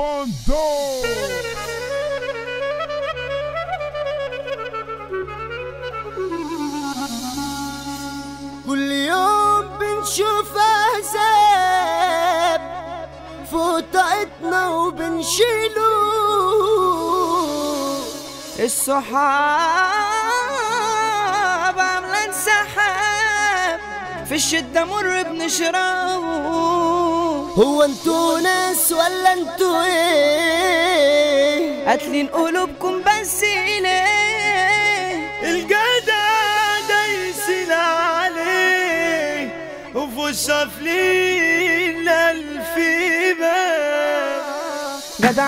Bando كل يوم بنشوف عذاب فوق طاقتنا وبنشيله الصحاب عاملة انسحاب في الشدة مر بنشربه هو انتوا ناس ولا انتوا ايه قاتلين قلوبكم بس ليه الجدع دايسين عليه وفي الشافلين الف باب جدع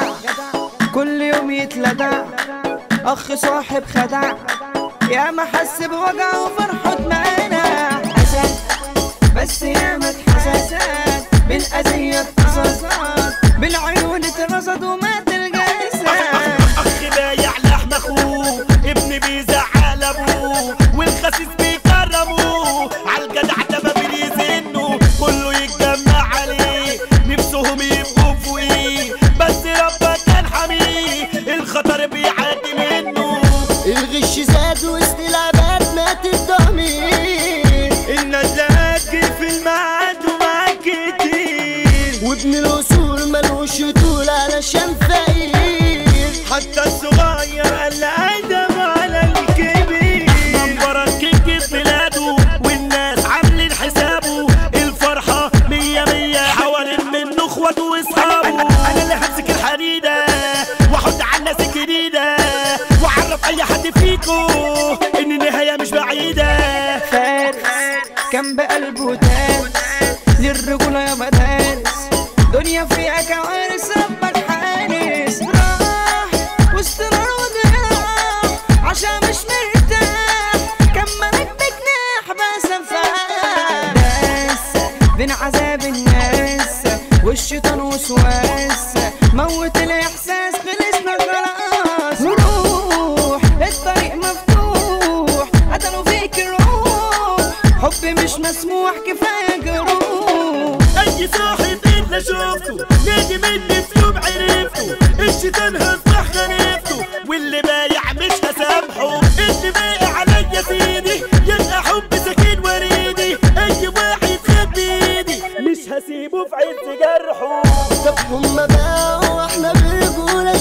كل يوم يتلدع اخ صاحب خدع يا ما حس بوجع وفرحة معانا حسد بس يا ما اتحسست بالاذية اتقصصت بالعيون اترصد ومات الجسد اخ بايع لحم اخوه ابن بيزعل ابوه والخسيس بيكرموه عالجدع ده ما بيزنوا كله يتجمع عليه نفسهم يبقوا فوقيه بس ربك كان حميه الخطر بيعدي منه الغش زاد وسط العباد مات الضمير النزلة هتجي في الميعاد ومعاك كتير وابن الاصول ملوش طول علشان فقير حتى الصغير قال ادم على الكبير منبرك كيك في بلاده والناس عاملين حسابه الفرحة مية مية حوالين منه اخواته واصحابه انا اللي همسك الحديدة واحط على الناس الجديدة واعرف اي حد فيكو ان النهاية مش بعيدة فارس كان بقلبه دارس للرجولة يا مدارس دنيا فيها كوارث ربك حارس راح وسط نار وضياع عشان مش مرتاح كان ملك بجناح بس انفعل بس بين عذاب الناس والشيطان وسواس موت الاحساس خلصنا خلاص روح الطريق مفتوح قتلوا فيك الروح حب مش مسموح كفايه جروح اي صاحب الا شفته نادي مني في يوم عرفته الشيطان هفتح خليفته واللي بايع مش هسامحه اللي بايع عليا سيدي يلقى حب سكين وريدي اي واحد خد بايدي مش هسيبه في عز جرحه طب هما باعوا واحنا برجولة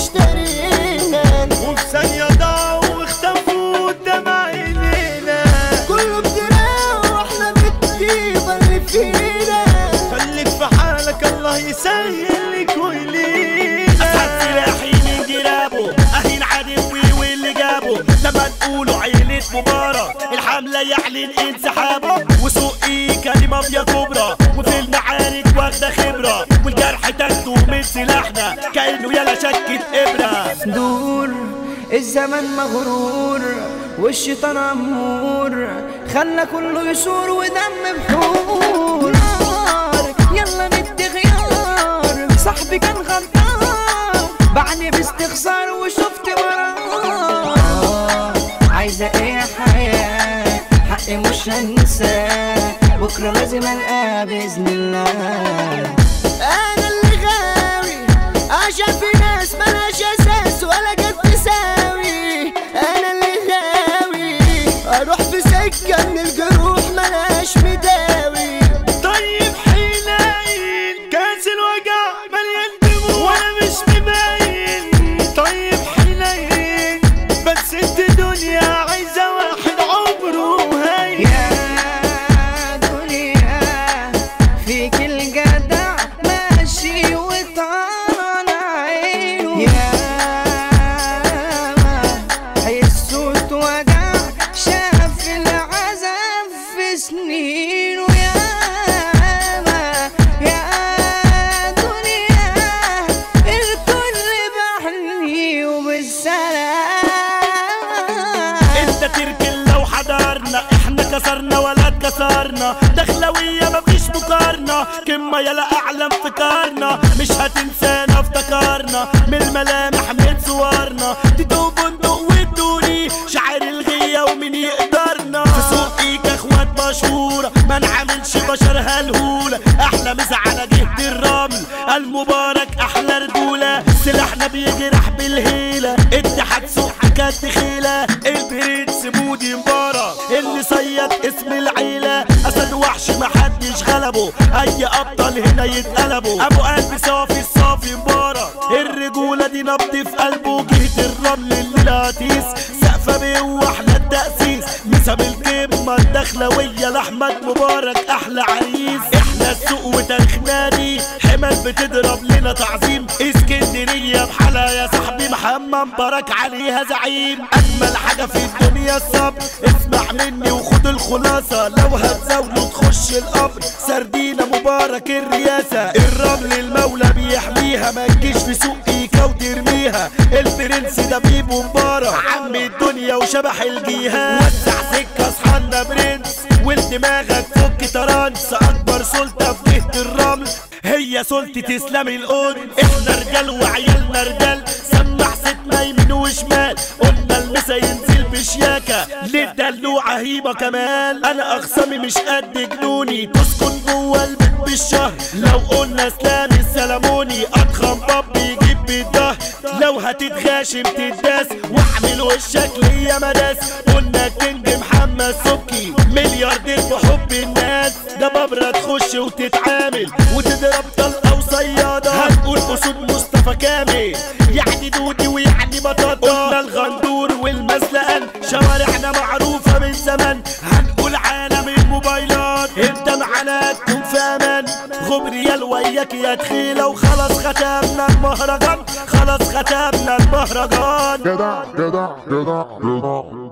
اشترينا وفي ثانية ضاعوا واختفوا قدام عينينا كله بدراع واحنا بالطيبة اللي فينا خليك في حالك الله يسهل لك ويليك اسعد سلاحي من جرابه اهين عدوي واللي جابه لما نقولوا عيلة مباراة الحملة يعلن انسحابه وسوقي كلمة فيها كبرى وفي المعارك واخدة خبرة والجرح تاخده من سلاحنا كأنه يلا شكة إبرة دور الزمن مغرور والشيطان أمور خلى كله يشور ودم بحور نار يلا ندي غيار صاحبي كان غلطان بعدني باستخسار وشفت مرار عايزة ايه يا حياة حقي مش هنساه بكرة لازم القاه بإذن الله انا اللي غاوي عشان في ناس ملهاش اساس ولا جت تساوي انا اللي غاوي اروح في سكه من الجروح ملهاش مداوي طيب حنين كاس الوجع مليان دموع وانا مش مبين طيب حنين بس انت دنيا عايزه واحد عمره هين يا دنيا فيك الجدع ماشي وطعن عينه يا حسوت وجع شاف العذاب في سنينه يا يا دنيا الكل بحني وبالسلام انت تركن لو حضرنا احنا كسرنا ولا اتكسرنا دخلوية مفيش مقارنة كما يلا اعلم فكرنا مش هتنسانا افتكرنا من الملامح من صورنا تدو بندق وادوني شعر الغية ومن يقدرنا في سوقي كاخوات مشهورة ما نعملش بشر هلهولة احلى مسا على جهة الرمل المبارك احلى رجولة سلاحنا بيجرح بالهيلة اتحاد سوق كانت خيلة البرنس مودي مبارك اللي صيد اسم العيلة اسد وحش محدش غلبه اي ابطال هنا يتقلبوا ابو قلب صافي الصافي مبارك الرجولة دي نبض في قلبه جهة الرمل اللي لا تيس سقفة بيه واحلى التأسيس نسب القمة الدخلوية لأحمد مبارك أحلى عريس احنا السوق وتاريخ نادي حمل بتضرب لنا تعظيم اسكندرية بحالها يا صاحبي محمد مبارك عليها زعيم أجمل حاجة في الدنيا الصبر اسمع مني وخد الخلاصة لو هتزاوله تخش القبر سردينا مبارك الرئاسة الرمل المولى بيحميها ما تجيش في سوق ايكا وترميها البرنس ده بيبو مبارك عم الدنيا وشبح الجهاد وسع سكة اصحابنا برنس والدماغك فك ترانس اكبر سلطة في جهة الرمل هي سلطة اسلام القدس احنا رجال وعيالنا رجال سمع ستنا يمين وشمال قلنا المسا ينزل بشياكة للدلوعة هيبة كمال انا اخصامي مش قد جنوني تسكن جوه البيت بالشهر لو قلنا اسلام السلموني اضخم باب بيجيب بالظهر لو هتتغاشم تداس واعمل وشك ليا مداس قلنا الكينج محمد سبكي ملياردير بحب الناس ده ببرة تخش وتتعامل وتضرب طلقة وصيادة هنقول اسود مصطفى كامل يعني دودي ويعني بطاطا قلنا الغندور والمزلقان شوارعنا معروفة من زمان هنقول عالم الموبايلات انت معانا تكون في امان غبريال وياك يا تخيلة وخلاص ختمنا المهرجان خلاص ختمنا المهرجان Get up, get up, get up, get up.